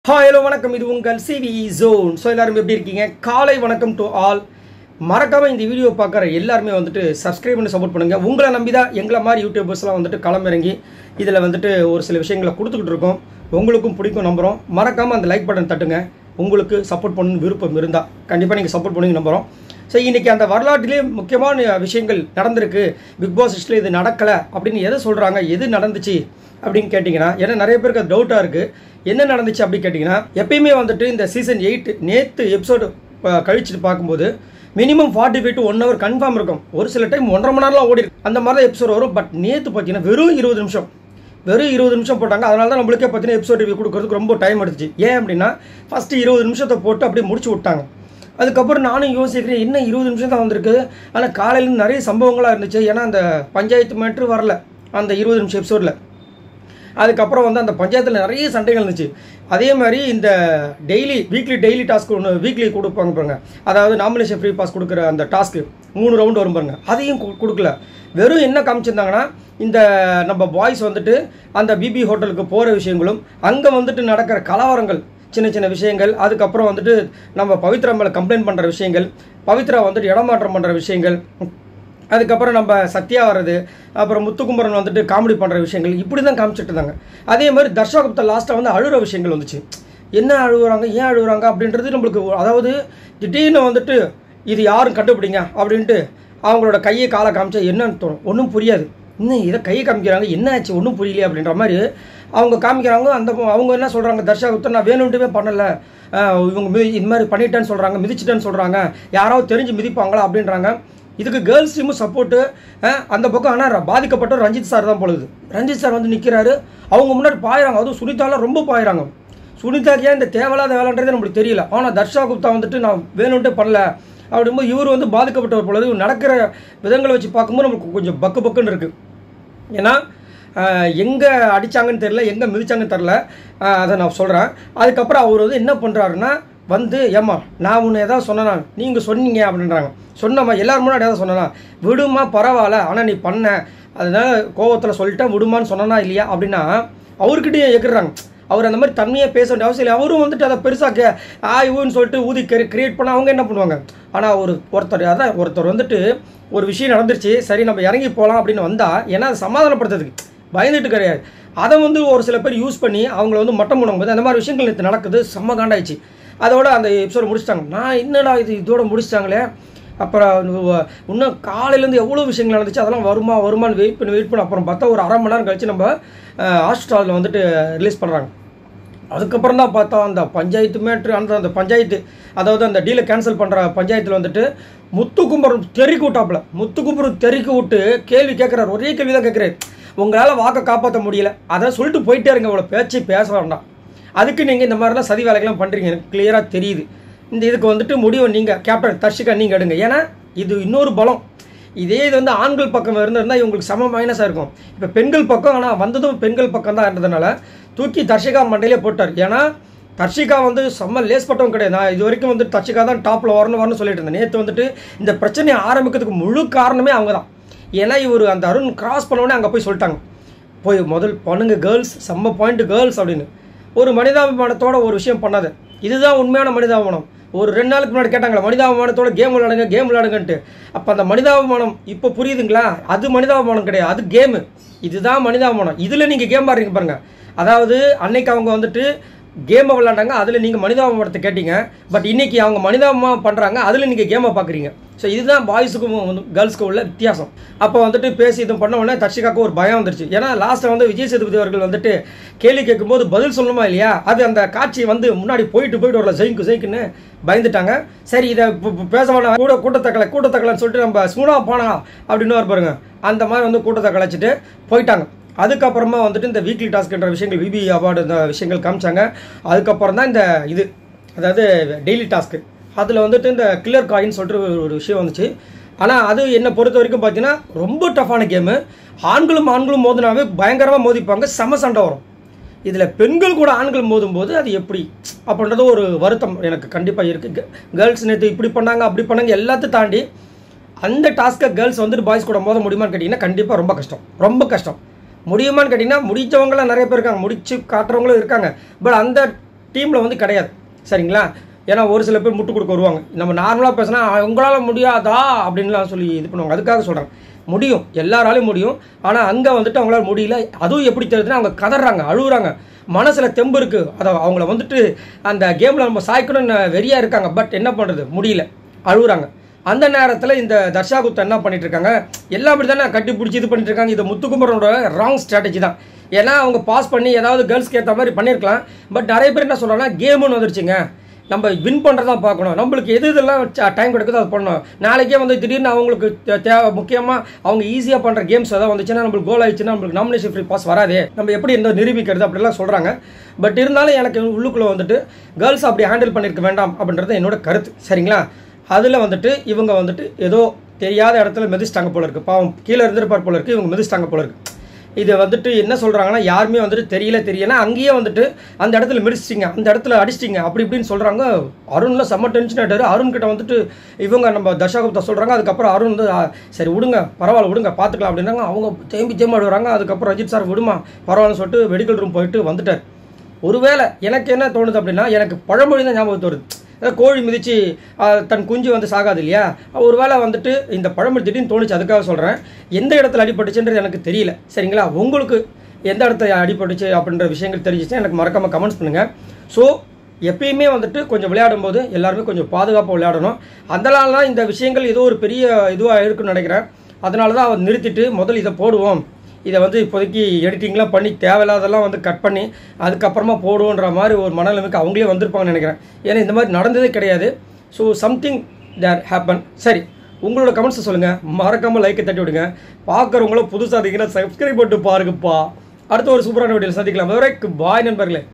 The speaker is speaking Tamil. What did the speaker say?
ஹாய் ஹலோ வணக்கம் இது உங்கள் சிவி ஜோன் ஸோ எல்லாரும் எப்படி இருக்கீங்க காலை வணக்கம் டு ஆல் மறக்காமல் இந்த வீடியோ பார்க்குற எல்லாருமே வந்துட்டு சப்ஸ்கிரைப் பண்ணி சப்போர்ட் பண்ணுங்கள் உங்களை நம்பி தான் எங்களை மாதிரி யூடியூபர்ஸ்லாம் வந்துட்டு களமிறங்கி இதில் வந்துட்டு ஒரு சில விஷயங்களை கொடுத்துக்கிட்டு இருக்கோம் உங்களுக்கும் பிடிக்கும் நம்புகிறோம் மறக்காமல் அந்த லைக் பட்டன் தட்டுங்க உங்களுக்கு சப்போர்ட் பண்ணணும் விருப்பம் இருந்தால் கண்டிப்பாக நீங்கள் சப்போர்ட் பண்ணுங்க நம்புகிறோம் ஸோ இன்றைக்கி அந்த வரலாற்றிலே முக்கியமான விஷயங்கள் நடந்திருக்கு பிக் பாஸ் லிஸ்ட்டில் இது நடக்கலை அப்படின்னு எதை சொல்கிறாங்க எது நடந்துச்சு அப்படின்னு கேட்டிங்கன்னா ஏன்னா நிறைய பேருக்கு அது டவுட்டாக இருக்குது என்ன நடந்துச்சு அப்படின்னு கேட்டிங்கன்னா எப்பயுமே வந்துட்டு இந்த சீசன் எயிட் நேற்று எபிசோடு கழிச்சுட்டு பார்க்கும்போது minimum forty five to one hour confirm இருக்கும் ஒரு சில டைம் ஒன்றரை மணி நேரம்லாம் ஓடி இருக்கு. அந்த மாதிரி தான் எபிசோட் வரும் பட் நேற்று பார்த்தீங்கன்னா வெறும் இருபது நிமிஷம் வெறும் இருபது நிமிஷம் போட்டாங்க அதனால தான் நம்மளுக்கே பார்த்தீங்கன்னா எபிசோட் ரிவ்யூ கொடுக்கறதுக்கு ரொம்ப டைம் எடுத்துச்சு ஏன் அப்படின்னா ஃபஸ்ட்டு இருபது நிமிஷத்தை போட்டு அப்படியே முடிச்சு விட்டாங்க அதுக்கப்புறம் நானும் யோசிக்கிறேன் என்ன இருபது நிமிஷம் தான் வந்திருக்கு ஆனால் காலையில நிறைய சம்பவங்களாக இருந்துச்சு ஏன்னா அந்த பஞ்சாயத்து மேட்ரு வரல அந்த இருபது நிமிஷம் எபிசோடில் அதுக்கப்புறம் வந்து அந்த பஞ்சாயத்தில் நிறைய சண்டைகள் இருந்துச்சு அதே மாதிரி இந்த டெய்லி வீக்லி டெய்லி டாஸ்க் ஒன்று வீக்லி கொடுப்பாங்க பாருங்க அதாவது நாமினேஷன் ஃப்ரீ பாஸ் கொடுக்குற அந்த டாஸ்க்கு மூணு ரவுண்டு வரும் பாருங்க அதையும் கு- கொடுக்கல வெறும் என்ன காமிச்சிருந்தாங்கன்னா இந்த நம்ம பாய்ஸ் வந்துட்டு அந்த பிபி ஹோட்டலுக்கு போகிற விஷயங்களும் அங்கே வந்துட்டு நடக்கிற கலவரங்கள் சின்ன சின்ன விஷயங்கள் அதுக்கப்புறம் வந்துட்டு நம்ம பவித்ரா மேலே கம்ப்ளைண்ட் பண்ணுற விஷயங்கள் பவித்ரா வந்துட்டு இடமாற்றம் பண்ணுற விஷயங்கள் அதுக்கப்புறம் நம்ம சத்யா வர்றது அப்புறம் முத்துக்குமரன் வந்துட்டு காமெடி பண்ணுற விஷயங்கள் இப்படி தான் காமிச்சிட்டு இருந்தாங்க அதே மாதிரி தர்ஷா குப்தா லாஸ்ட்டாக வந்து அழுகிற விஷயங்கள் வந்துச்சு என்ன அழுகுறாங்க ஏன் அழுகுறாங்க அப்படின்றது நம்மளுக்கு அதாவது திடீர்னு வந்துட்டு இது யாரும் கண்டுபிடிங்க அப்படின்ட்டு அவங்களோட கையை காலை காமிச்சா என்னன்னு தோணும் ஒன்றும் புரியாது இன்னும் இதை கையை காமிக்கிறாங்க என்ன ஆச்சு ஒன்றும் புரியலையே அப்படின்ற மாதிரி அவங்க காமிக்கிறாங்க அந்த அவங்க என்ன சொல்கிறாங்க தர்ஷா குப்தா நான் வேணும்ட்டுமே பண்ணலை ஆஹ் இவங்க மிதி இந்த மாதிரி பண்ணிட்டேன்னு சொல்கிறாங்க மிதிச்சிட்டேன்னு சொல்கிறாங்க யாராவது தெரிஞ்சு மிதிப்பாங்களா அப்படின்றாங்க இதுக்கு கேர்ள்ஸ் டீமும் சப்போர்ட்டு அந்த பக்கம் ஆனால் பாதிக்கப்பட்ட ரஞ்சித் சார் தான் பொழுது ரஞ்சித் சார் வந்து நிற்கிறாரு அவங்க முன்னாடி பாயிறாங்க அதுவும் சுனிதாலாம் ரொம்ப பாயிறாங்க சுனிதாக்கு ஏன் இந்த தேவையில்லாத வேலைன்றதே நம்மளுக்கு தெரியல ஆனால் தர்ஷா குப்தா வந்துட்டு நான் வேணும்ட்டே பண்ணல அப்படிங்கும்போது இவர் வந்து பாதிக்கப்பட்டவர் பொழுது நடக்கிற விதங்களை வச்சு பார்க்கும்போது நமக்கு கொஞ்சம் பக்கு பக்குன்னு இருக்குது ஏன்னா எங்கே அடித்தாங்கன்னு தெரில எங்கே மிதிச்சாங்கன்னு தெரில அதை நான் சொல்கிறேன் அதுக்கப்புறம் அவர் வந்து என்ன பண்ணுறாருன்னா வந்து ஏம்மா நான் உன்னை எதாவது சொன்னேனா நீங்கள் சொன்னீங்க அப்படின்றாங்க சொன்னம்மா எல்லாரும் முன்னாடி எதாவது சொன்னனா விடுமா பரவாயில்ல ஆனால் நீ பண்ண அதனால கோவத்தில் சொல்லிட்டேன் விடுமான்னு சொன்னனா இல்லையா அப்படின்னா அவர்கிட்டயும் எக்குறாங்க அவர் அந்த மாதிரி தன்மையாக பேச வேண்டிய அவசியம் இல்லை அவரும் வந்துட்டு அதை பெருசாக ஆ இவன்னு சொல்லிட்டு ஊதி கிரியேட் பண்ண அவங்க என்ன பண்ணுவாங்க ஆனால் ஒரு ஒருத்தர் அதான் ஒருத்தர் வந்துட்டு ஒரு விஷயம் நடந்துருச்சு சரி நம்ம இறங்கி போகலாம் அப்படின்னு வந்தால் ஏன்னா அதை சமாதானப்படுத்துறதுக்கு பயந்துட்டு கிடையாது அதை வந்து ஒரு சில பேர் யூஸ் பண்ணி அவங்கள வந்து மட்டம் போடும்போது அந்த மாதிரி விஷயங்கள் நேற்று நடக்குது செம்ம காண்டாயிடுச்சு அதோட அந்த எபிசோட முடிச்சிட்டாங்க நான் என்னடா இது இதோட முடிச்சிட்டாங்களே அப்புறம் உ- இன்னும் காலையிலேருந்து எவ்வளோ விஷயங்கள் நடந்துச்சு அதெல்லாம் வருமா வருமான்னு வெயிட் பண்ணி வெயிட் பண்ணி அப்புறம் பார்த்தா ஒரு அரை மணி நேரம் கழிச்சு நம்ம ஹாஸ்பிட்டலில் வந்துட்டு ரிலீஸ் பண்ணுறாங்க அதுக்கப்புறம் தான் பார்த்தா அந்த பஞ்சாயத்து மேட்ரு அந்த அந்த பஞ்சாயத்து அதாவது அந்த டீலை கேன்சல் பண்ணுற பஞ்சாயத்தில் வந்துட்டு முத்துக்கும்பரம் தெறிக்கு விட்டாப்புல முத்துக்கும்பரம் தெறிக்கு விட்டு கேள்வி கேட்குறாரு ஒரே கேள்வி தான் கேட்குறாரு உங்களால் வாக்கை காப்பாற்ற முடியல அதை சொல்லிட்டு போயிட்டே இருங்க இவ்வளோ பேச்சு பேச வேண்டாம் அதுக்கு நீங்கள் இந்த மாதிரிலாம் சதி வேலைகள்லாம் பண்ணுறீங்க எனக்கு கிளியராக தெரியுது இந்த இதுக்கு வந்துட்டு முடிவு நீங்கள் கேப்டன் தர்ஷிகா நீங்கள் எடுங்க ஏன்னா இது இன்னொரு பலம் இதே இது வந்து ஆண்கள் பக்கம் இருந்திருந்தா இவங்களுக்கு சம மைனஸாக இருக்கும் இப்போ பெண்கள் பக்கம் ஆனால் வந்ததும் பெண்கள் பக்கம் தான் இருந்ததுனால தூக்கி தர்ஷிகா மண்டையிலே போட்டார் ஏன்னா தர்ஷிகா வந்து செம்ம லேஸ் பட்டவங்க கிடையாது நான் இது வரைக்கும் வந்து தர்ஷிகா தான் டாப்பில் வரணும் வரணும்னு சொல்லிட்டு இருந்தேன் நேற்று வந்துட்டு இந்த பிரச்சனையை ஆரம்பிக்கிறதுக்கு முழு காரணமே அவங்க தான் ஏன்னா இவர் அந்த அருண் கிராஸ் பண்ண அங்கே போய் சொல்லிட்டாங்க போய் முதல் பண்ணுங்க கேர்ள்ஸ் செம்ம பாயிண்ட் கேர்ள்ஸ் அப்படின்னு ஒரு மனிதாபிமானத்தோட ஒரு விஷயம் பண்ணாது இதுதான் உண்மையான மனிதாபிமானம் ஒரு ரெண்டு நாளுக்கு முன்னாடி கேட்டாங்களா மனிதாபிமானத்தோட கேம் விளையாடுங்க கேம் விளையாடுங்கன்ட்டு அப்போ அந்த மனிதாபிமானம் இப்போ புரியுதுங்களா அது மனிதாபிமானம் கிடையாது அது கேமு இதுதான் மனிதாபிமானம் இதில் நீங்கள் கேம் ஆடுறீங்க பாருங்க அதாவது அன்னைக்கு அவங்க வந்துட்டு கேமை விளையாண்டாங்க அதில் நீங்கள் மனிதாபிமானத்தை கேட்டீங்க பட் இன்னைக்கு அவங்க மனிதாபிமானம் பண்ணுறாங்க அதில் நீங்கள் கேமை பார்க்குறீங்க ஸோ இதுதான் பாய்ஸுக்கும் வந்து கேர்ள்ஸ்க்கும் உள்ள வித்தியாசம் அப்போ வந்துட்டு பேசி இது பண்ண உடனே தர்ஷிகாவுக்கு ஒரு பயம் வந்துருச்சு ஏன்னா லாஸ்ட்டில் வந்து விஜய் சேதுபதி அவர்கள் வந்துட்டு கேள்வி கேட்கும்போது பதில் சொல்லணுமா இல்லையா அது அந்த காட்சி வந்து முன்னாடி போயிட்டு போயிட்டு வரல ஜெயிக்கு ஜெயிக்குன்னு பயந்துட்டாங்க சரி இதை இப்ப- இப்ப பேச வேணாம் கூட கூட்டத்தக்கலை கூட்டத்தக்கலைன்னு சொல்லிட்டு நம்ம சூனா போனா அப்படின்னு ஒரு பாருங்க அந்த மாதிரி வந்து கூட்டத்தை கலைச்சிட்டு போயிட்டாங்க அதுக்கப்புறமா வந்துட்டு இந்த வீக்லி டாஸ்க்ன்ற விஷயங்கள் விபி அவார்டு இந்த விஷயங்கள் காமிச்சாங்க அதுக்கப்புறம் தான் இந்த இது அதாவது டெய்லி டாஸ்க்கு அதில் வந்துட்டு இந்த கில்லர் காயின்னு சொல்லிட்டு ஒரு- ஒரு விஷயம் வந்துச்சு ஆனால் அது என்னை பொறுத்த வரைக்கும் பார்த்தீங்கன்னா ரொம்ப டஃப்பான கேமு ஆண்களும் ஆண்களும் மோதினாவே பயங்கரமாக மோதிப்பாங்க செம சண்டை வரும் இதில் பெண்கள் கூட ஆண்கள் மோதும்போது அது எப்படி அப்படின்றது ஒரு வருத்தம் எனக்கு கண்டிப்பாக இருக்குது கேர்ள்ஸ் நேற்று இப்படி பண்ணாங்க அப்படி பண்ணாங்க எல்லாத்தையும் தாண்டி அந்த டாஸ்க்கை கேர்ள்ஸ் வந்துட்டு பாய்ஸ் கூட மோத முடியுமான்னு கேட்டிங்கன்னா கண்டிப்பாக ரொம்ப கஷ்டம் ரொம்ப கஷ்டம் முடியுமான்னு கேட்டிங்கன்னா முடிச்சவங்களாம் நிறைய பேர் இருக்காங்க முடிச்சு காட்டுறவங்களும் இருக்காங்க பட் அந்த டீமில் வந்து கிடையாது சரிங்களா ஏன்னா ஒரு சில பேர் முட்டு கொடுக்க வருவாங்க நம்ம நார்மலாக பேசினா உங்களால் முடியாதா அப்படின்லாம் சொல்லி இது பண்ணுவாங்க அதுக்காக சொல்கிறேன் முடியும் எல்லாராலையும் முடியும் ஆனால் அங்கே வந்துட்டு அவங்களால முடியல அதுவும் எப்படி தெரியுதுன்னா அவங்க கதறாங்க அழுகுறாங்க மனசில் தெம்பு இருக்குது அதை அவங்கள வந்துட்டு அந்த கேமில் நம்ம சாய்க்கணும்னு வெறியாக இருக்காங்க பட் என்ன பண்ணுறது முடியல அழுகுறாங்க அந்த நேரத்தில் இந்த தர்ஷா குப்தா என்ன பண்ணிட்டு இருக்காங்க எல்லாம் அப்படி தானே கட்டி பிடிச்சி இது பண்ணிட்டு இருக்காங்க இது முத்துக்குமரனோட ராங் ஸ்ட்ராட்டஜி தான் ஏன்னா அவங்க பாஸ் பண்ணி ஏதாவது கேர்ள்ஸ்க்கு ஏற்ற மாதிரி பண்ணியிருக்கலாம் பட் நிறைய பேர் என்ன சொல்கிறாங்கன்னா கேமுன்னு வந்துருச்சுங்க நம்ம வின் பண்ணுறதா பார்க்கணும் நம்மளுக்கு எது இதெல்லாம் டைம் கிடைக்குதோ அது பண்ணணும் நாளைக்கே வந்து திடீர்னு அவங்களுக்கு தே- தேவை முக்கியமாக அவங்க ஈஸியாக பண்ணுற கேம்ஸ் ஏதாவது வந்துச்சுன்னா நம்மளுக்கு கோல் ஆயிடுச்சுன்னா நம்மளுக்கு நாமினேஷன் ஃப்ரீ பாஸ் வராதே நம்ம எப்படி இந்த நிரூபிக்கிறது அப்படிலாம் சொல்கிறாங்க பட் இருந்தாலும் எனக்கு உள்ளுக்குள்ளே வந்துட்டு கேர்ள்ஸ் அப்படி ஹேண்டில் பண்ணியிருக்க வேண்டாம் அப்படின்றது என்னோட கருத்து சரிங்களா அதில் வந்துட்டு இவங்க வந்துட்டு ஏதோ தெரியாத இடத்துல மிதிச்சிட்டாங்க போல இருக்கு பாவம் கீழே இருந்திருப்பார் போல இருக்கு இவங்க மிதிச்சிட்டாங்க போல இருக்கு இது வந்துட்டு என்ன சொல்கிறாங்கன்னா யாருமே வந்துட்டு தெரியல தெரியல அங்கேயே வந்துட்டு அந்த இடத்துல மிதிச்சிட்டிங்க அந்த இடத்துல அடிச்சிட்டிங்க அப்படி இப்படின்னு சொல்கிறாங்க அருண்லாம் செம்ம டென்ஷன் ஆகிட்டாரு அருண் கிட்ட வந்துட்டு இவங்க நம்ம தர்ஷாகுப்தா சொல்கிறாங்க அதுக்கப்புறம் அருண் வந்து "ஆ, சரி விடுங்க பரவாயில்ல விடுங்க பார்த்துக்கலாம் அப்படின்னாங்க அவங்க தேம்பி தேம்பி ஆடுறாங்க அதுக்கப்புறம் அஜித் சார் விடுமா பரவாயில்லன்னு சொல்லிட்டு மெடிக்கல் ரூம் போயிட்டு வந்துட்டார் ஒருவேளை எனக்கு என்ன தோணுது அப்படின்னா எனக்கு பழமொழி தான் ஞாபகத்து வருது அதாவது கோழி மிதிச்சு ஆ, தன் குஞ்சு வந்து சாகாது இல்லையா ஒருவேளை வந்துட்டு இந்த பழமொழி திடீர்னு தோணுச்சு அதுக்காக சொல்கிறேன் எந்த இடத்துல அடிபட்டுச்சுன்றது எனக்கு தெரியல சரிங்களா உங்களுக்கு எந்த இடத்துல அடிபட்டுச்சு அப்படின்ற விஷயங்கள் தெரிஞ்சிச்சுன்னா எனக்கு மறக்காமல் கமெண்ட்ஸ் பண்ணுங்கள் ஸோ எப்பயுமே வந்துட்டு கொஞ்சம் விளையாடும்போது எல்லாருமே கொஞ்சம் பாதுகாப்பாக விளையாடணும் அதனால தான் இந்த விஷயங்கள் ஏதோ ஒரு பெரிய இதுவாக இருக்குன்னு நினைக்கிறேன் அதனால தான் அவர் நிறுத்திட்டு முதல்ல இதை போடுவோம் இதை வந்து இப்போதைக்கு எடிட்டிங்லாம் பண்ணி தேவையில்லாதெல்லாம் வந்து கட் பண்ணி அதுக்கப்புறமா போடுவோன்ற மாதிரி ஒரு மனநிலைமைக்கு அவங்களே வந்திருப்பாங்கன்னு நினைக்கிறேன் ஏன்னா இந்த மாதிரி நடந்ததே கிடையாது ஸோ சம்திங் தேர் ஹேப்பன் சரி உங்களோட கமெண்ட்ஸை சொல்லுங்கள் மறக்காமல் லைக்கை தட்டி விடுங்க பார்க்குறவங்களும் புதுசாக இருந்தீங்கன்னா சப்ஸ்கிரைப் பண்ணிட்டு பாருங்கப்பா அடுத்த ஒரு சூப்பரான வீடியோவில் சந்திக்கலாம் அது வரைக்கும் பாய் நண்பர்களே